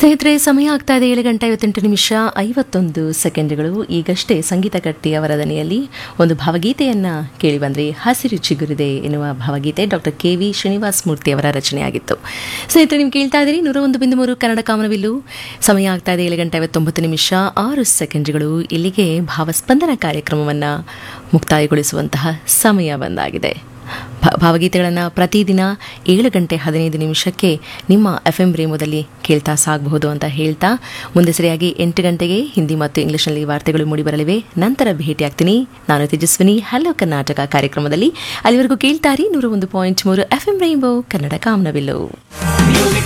ಸ್ನೇಹಿತರೆ ಸಮಯ ಆಗ್ತಾ ಇದೆ ಏಳು ಗಂಟೆ ಐವತ್ತೆಂಟು ನಿಮಿಷ ಐವತ್ತೊಂದು ಸೆಕೆಂಡ್ಗಳು ಈಗಷ್ಟೇ ಸಂಗೀತ ಕಟ್ಟಿ ಅವರ ದನಿಯಲ್ಲಿ ಒಂದು ಭಾವಗೀತೆಯನ್ನ ಕೇಳಿ ಬಂದ್ರಿ ಹಸಿರು ಚಿಗುರಿದೆ ಎನ್ನುವ ಭಾವಗೀತೆ doctor K V Srinivas Murthy ಅವರ ರಚನೆಯಾಗಿತ್ತು ಸ್ನೇಹಿತರೆ ನೀವು ಕೇಳ್ತಾ ಇದ್ದೀರಿ ನೂರ ಒಂದು ಬಿಂದು ಮೂರು ಕನ್ನಡ ಕಾಮನವಿಲ್ಲು ಸಮಯ ಆಗ್ತಾ ಇದೆ ಏಳು ಗಂಟೆ ಐವತ್ತೊಂಬತ್ತು ನಿಮಿಷ ಆರು ಸೆಕೆಂಡ್ಗಳು ಇಲ್ಲಿಗೆ ಭಾವಸ್ಪಂದನ ಕಾರ್ಯಕ್ರಮವನ್ನು ಮುಕ್ತಾಯಗೊಳಿಸುವಂತಹ ಸಮಯ ಬಂದಾಗಿದೆ ಭ- ಭಾವಗೀತೆಗಳನ್ನು ಪ್ರತಿದಿನ ಏಳು ಗಂಟೆ ಹದಿನೈದು ನಿಮಿಷಕ್ಕೆ ನಿಮ್ಮ ಎಫ್ ಎಂ ರೇಮೋದಲ್ಲಿ ಕೇಳ್ತಾ ಸಾಗಬಹುದು ಅಂತ ಹೇಳ್ತಾ ಮುಂದೆ ಸರಿಯಾಗಿ ಎಂಟು ಗಂಟೆಗೆ ಹಿಂದಿ ಮತ್ತು ಇಂಗ್ಲಿಷ್ನಲ್ಲಿ ವಾರ್ತೆಗಳು ಮೂಡಿಬರಲಿವೆ ನಂತರ ಭೇಟಿಯಾಗ್ತೀನಿ ನಾನು ತೇಜಸ್ವಿನಿ ಹಲೋ ಕರ್ನಾಟಕ ಕಾರ್ಯಕ್ರಮದಲ್ಲಿ ಅಲ್ಲಿವರೆಗೂ ಕೇಳ್ತಾರಿ ನೂರ ಒಂದು ಪಾಯಿಂಟ್ ಮೂರು ಎಫ್ ಎಂ ರೈನ್ಬೋ ಕನ್ನಡ ಕಾಮನವಿಲ್ಲು